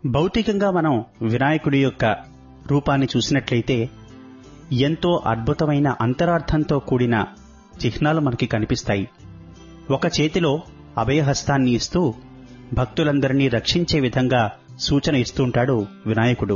భౌతికంగా మనం వినాయకుడి యొక్క రూపాన్ని చూసినట్లయితే ఎంతో అద్భుతమైన అంతరార్థంతో కూడిన చిహ్నాలు మనకి కనిపిస్తాయి ఒక చేతిలో అభయహస్తాన్ని ఇస్తూ భక్తులందరినీ రక్షించే విధంగా సూచన ఇస్తుంటాడు వినాయకుడు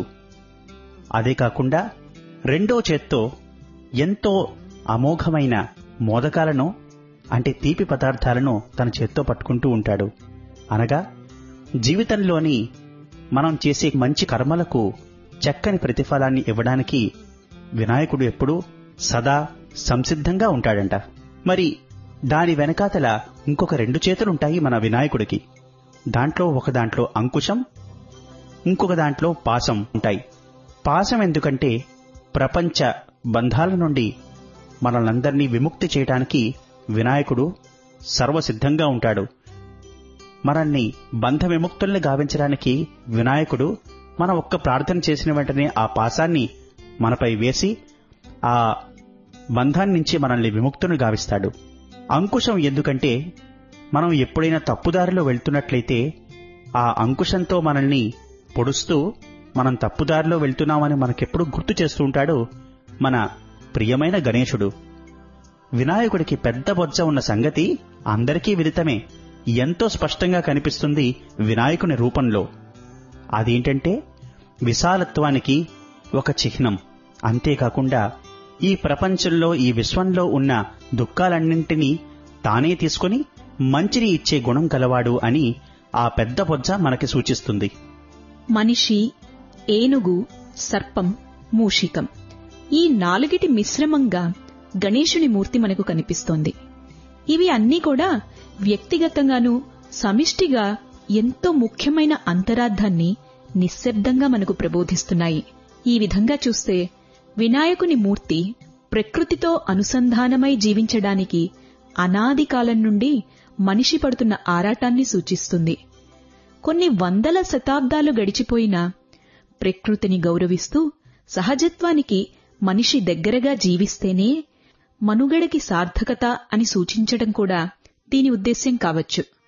అదే కాకుండా రెండో చేత్తో ఎంతో అమోఘమైన మోదకాలను అంటే తీపి పదార్థాలను తన చేత్తో పట్టుకుంటూ ఉంటాడు అనగా జీవితంలోని మనం చేసే మంచి కర్మలకు చక్కని ప్రతిఫలాన్ని ఇవ్వడానికి వినాయకుడు ఎప్పుడూ సదా సంసిద్ధంగా ఉంటాడంట మరి దాని వెనకాతల ఇంకొక రెండు చేతులుంటాయి మన వినాయకుడికి దాంట్లో ఒక దాంట్లో అంకుశం ఇంకొక దాంట్లో పాసం ఉంటాయి పాసం ఎందుకంటే ప్రపంచ బంధాల నుండి మనల్నందరినీ విముక్తి చేయడానికి వినాయకుడు సర్వసిద్ధంగా ఉంటాడు మనల్ని బంధ విముక్తుల్ని గావించడానికి వినాయకుడు మన ఒక్క ప్రార్థన చేసిన వెంటనే ఆ పాసాన్ని మనపై వేసి ఆ బంధాన్ని నుంచి మనల్ని విముక్తుని గావిస్తాడు అంకుశం ఎందుకంటే మనం ఎప్పుడైనా తప్పుదారిలో వెళ్తున్నట్లయితే ఆ అంకుశంతో మనల్ని పొడుస్తూ మనం తప్పుదారిలో వెళ్తున్నామని మనకెప్పుడు గుర్తు చేస్తూ ఉంటాడు మన ప్రియమైన గణేశుడు వినాయకుడికి పెద్ద బొజ్జ ఉన్న సంగతి అందరికీ విదితమే ఎంతో స్పష్టంగా కనిపిస్తుంది వినాయకుని రూపంలో అదేంటంటే విశాలత్వానికి ఒక చిహ్నం అంతేకాకుండా ఈ ప్రపంచంలో ఈ విశ్వంలో ఉన్న దుఃఖాలన్నింటినీ తానే తీసుకుని మంచిని ఇచ్చే గుణం గలవాడు అని ఆ పెద్ద బొజ్జ మనకి సూచిస్తుంది మనిషి ఏనుగు సర్పం మూషికం ఈ నాలుగిటి మిశ్రమంగా గణేశుని మూర్తి మనకు కనిపిస్తోంది ఇవి అన్నీ కూడా వ్యక్తిగతంగానూ సమిష్టిగా ఎంతో ముఖ్యమైన అంతరార్థాన్ని నిశ్శబ్దంగా మనకు ప్రబోధిస్తున్నాయి ఈ విధంగా చూస్తే వినాయకుని మూర్తి ప్రకృతితో అనుసంధానమై జీవించడానికి అనాది కాలం నుండి మనిషి పడుతున్న ఆరాటాన్ని సూచిస్తుంది కొన్ని వందల శతాబ్దాలు గడిచిపోయినా ప్రకృతిని గౌరవిస్తూ సహజత్వానికి మనిషి దగ్గరగా జీవిస్తేనే మనుగడకి సార్థకత అని సూచించడం కూడా దీని ఉద్దేశ్యం కావచ్చు